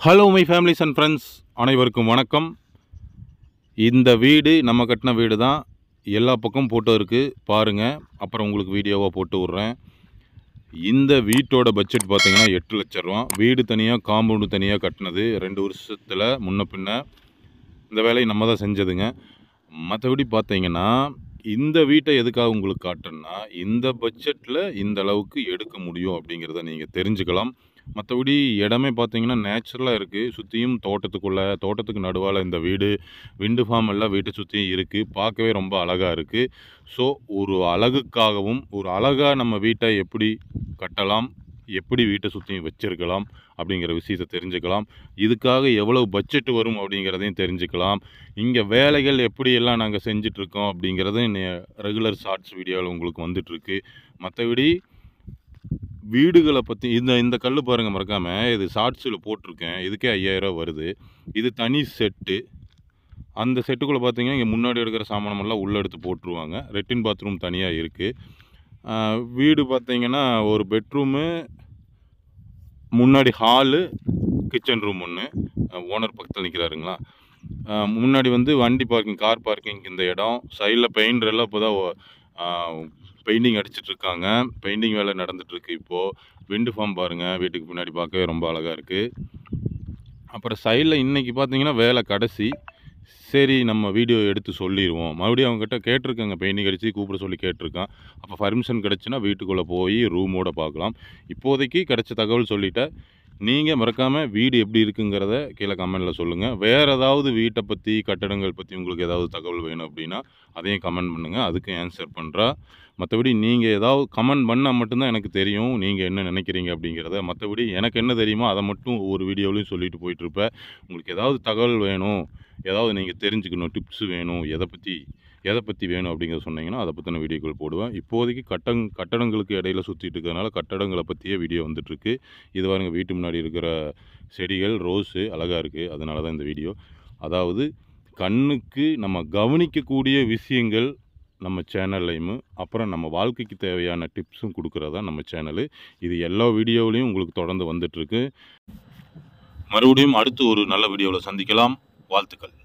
hello my families and friends அனைவருக்கும் வணக்கம் இந்த வீடு நம்ம கட்டின வீடு தான் எல்லா பக்கம் ஃபோட்டோ இருக்குது பாருங்கள் அப்புறம் உங்களுக்கு வீடியோவாக போட்டு விட்றேன் இந்த வீட்டோட பட்ஜெட் பார்த்தீங்கன்னா எட்டு லட்ச ரூபா வீடு தனியாக காம்பவுண்டு தனியாக கட்டினது ரெண்டு வருஷத்தில் முன்ன பின்ன இந்த வேலையை நம்ம தான் செஞ்சதுங்க மற்றபடி பார்த்தீங்கன்னா இந்த வீட்டை எதுக்காக உங்களுக்கு காட்டுறேன்னா இந்த பட்ஜெட்டில் இந்த அளவுக்கு எடுக்க முடியும் அப்படிங்கிறத நீங்கள் தெரிஞ்சுக்கலாம் மற்றபடி இடமே பார்த்தீங்கன்னா நேச்சுரலாக இருக்குது சுற்றியும் தோட்டத்துக்குள்ளே தோட்டத்துக்கு நடுவால் இந்த வீடு விண்டு ஃபார்ம் எல்லாம் வீட்டை சுற்றியும் இருக்குது பார்க்கவே ரொம்ப அழகாக இருக்குது ஸோ ஒரு அழகுக்காகவும் ஒரு அழகாக நம்ம வீட்டை எப்படி கட்டலாம் எப்படி வீட்டை சுற்றியும் வச்சிருக்கலாம் அப்படிங்கிற விஷயத்தை தெரிஞ்சுக்கலாம் இதுக்காக எவ்வளவு பட்ஜெட் வரும் அப்படிங்கிறதையும் தெரிஞ்சுக்கலாம் இங்கே வேலைகள் எப்படியெல்லாம் நாங்கள் செஞ்சிட்ருக்கோம் அப்படிங்கிறதும் ரெகுலர் ஷார்ட்ஸ் வீடியோவில் உங்களுக்கு வந்துட்டுருக்கு மற்றபடி வீடுகளை பற்றி இந்த இந்த கல் பாருங்கள் மறக்காமல் இது ஷார்ட்ஸில் போட்டிருக்கேன் இதுக்கே ஐயாயிரம் வருது இது தனி செட்டு அந்த செட்டுக்குள்ளே பார்த்தீங்கன்னா இங்கே முன்னாடி எடுக்கிற சாமானமெல்லாம் உள்ளே எடுத்து போட்டுருவாங்க ரெட்டின் பாத்ரூம் தனியாக இருக்குது வீடு பார்த்தீங்கன்னா ஒரு பெட்ரூமு முன்னாடி ஹாலு கிச்சன் ரூம் ஒன்று ஓனர் பக்கத்தில் நிற்கிறாருங்களா அஹ் முன்னாடி வந்து வண்டி பார்க்கிங் கார் பார்க்கிங் இந்த இடம் சைடில் பெயிண்டர் எல்லாம் இப்போ தான் பெயிண்டிங் அடிச்சிட்ருக்காங்க பெயிண்டிங் வேலை நடந்துகிட்ருக்கு இப்போது விண்டு ஃபார்ம் பாருங்கள் வீட்டுக்கு பின்னாடி பார்க்கவே ரொம்ப அழகாக இருக்குது அப்புறம் சைடில் இன்றைக்கி பார்த்தீங்கன்னா வேலை கடைசி சரி நம்ம வீடியோ எடுத்து சொல்லிடுவோம் மறுபடியும் அவங்ககிட்ட கேட்டிருக்காங்க பெயிண்டிங் அடித்து கூப்பிட சொல்லி கேட்டிருக்கான் அப்போ பர்மிஷன் கிடச்சுன்னா வீட்டுக்குள்ளே போய் ரூமோட பார்க்கலாம் இப்போதைக்கு கிடைச்ச தகவல் சொல்லிட்டேன் நீங்கள் மறக்காமல் வீடு எப்படி இருக்குங்கிறத கீழே கமெண்டில் சொல்லுங்கள் வேறு ஏதாவது வீட்டை பற்றி கட்டடங்கள் பற்றி உங்களுக்கு ஏதாவது தகவல் வேணும் அப்படின்னா அதையும் கமெண்ட் பண்ணுங்கள் அதுக்கு ஆன்சர் பண்ணுறா மற்றபடி நீங்கள் ஏதாவது கமெண்ட் பண்ணால் மட்டும்தான் எனக்கு தெரியும் நீங்கள் என்ன நினைக்கிறீங்க அப்படிங்கிறத மற்றபடி எனக்கு என்ன தெரியுமோ அதை மட்டும் ஒவ்வொரு வீடியோலையும் சொல்லிட்டு போயிட்டுருப்பேன் உங்களுக்கு ஏதாவது தகவல் வேணும் ஏதாவது நீங்கள் தெரிஞ்சுக்கணும் டிப்ஸ் வேணும் எதை பற்றி எதை பற்றி வேணும் அப்படிங்கிறத சொன்னீங்கன்னா அதை பற்றின வீடியோக்கள் போடுவேன் இப்போதைக்கு கட்டங் கட்டடங்களுக்கு இடையில சுற்றிட்டு இருக்கிறதுனால கட்டடங்களை பற்றியே வீடியோ வந்துட்டுருக்கு இது பாருங்க வீட்டு முன்னாடி இருக்கிற செடிகள் ரோஸு அழகாக இருக்குது அதனால தான் இந்த வீடியோ அதாவது கண்ணுக்கு நம்ம கவனிக்கக்கூடிய விஷயங்கள் நம்ம சேனல்லையும் அப்புறம் நம்ம வாழ்க்கைக்கு தேவையான டிப்ஸும் கொடுக்குறதா நம்ம சேனலு இது எல்லா வீடியோவிலையும் உங்களுக்கு தொடர்ந்து வந்துட்டுருக்கு மறுபடியும் அடுத்து ஒரு நல்ல வீடியோவில் சந்திக்கலாம் வாழ்த்துக்கள்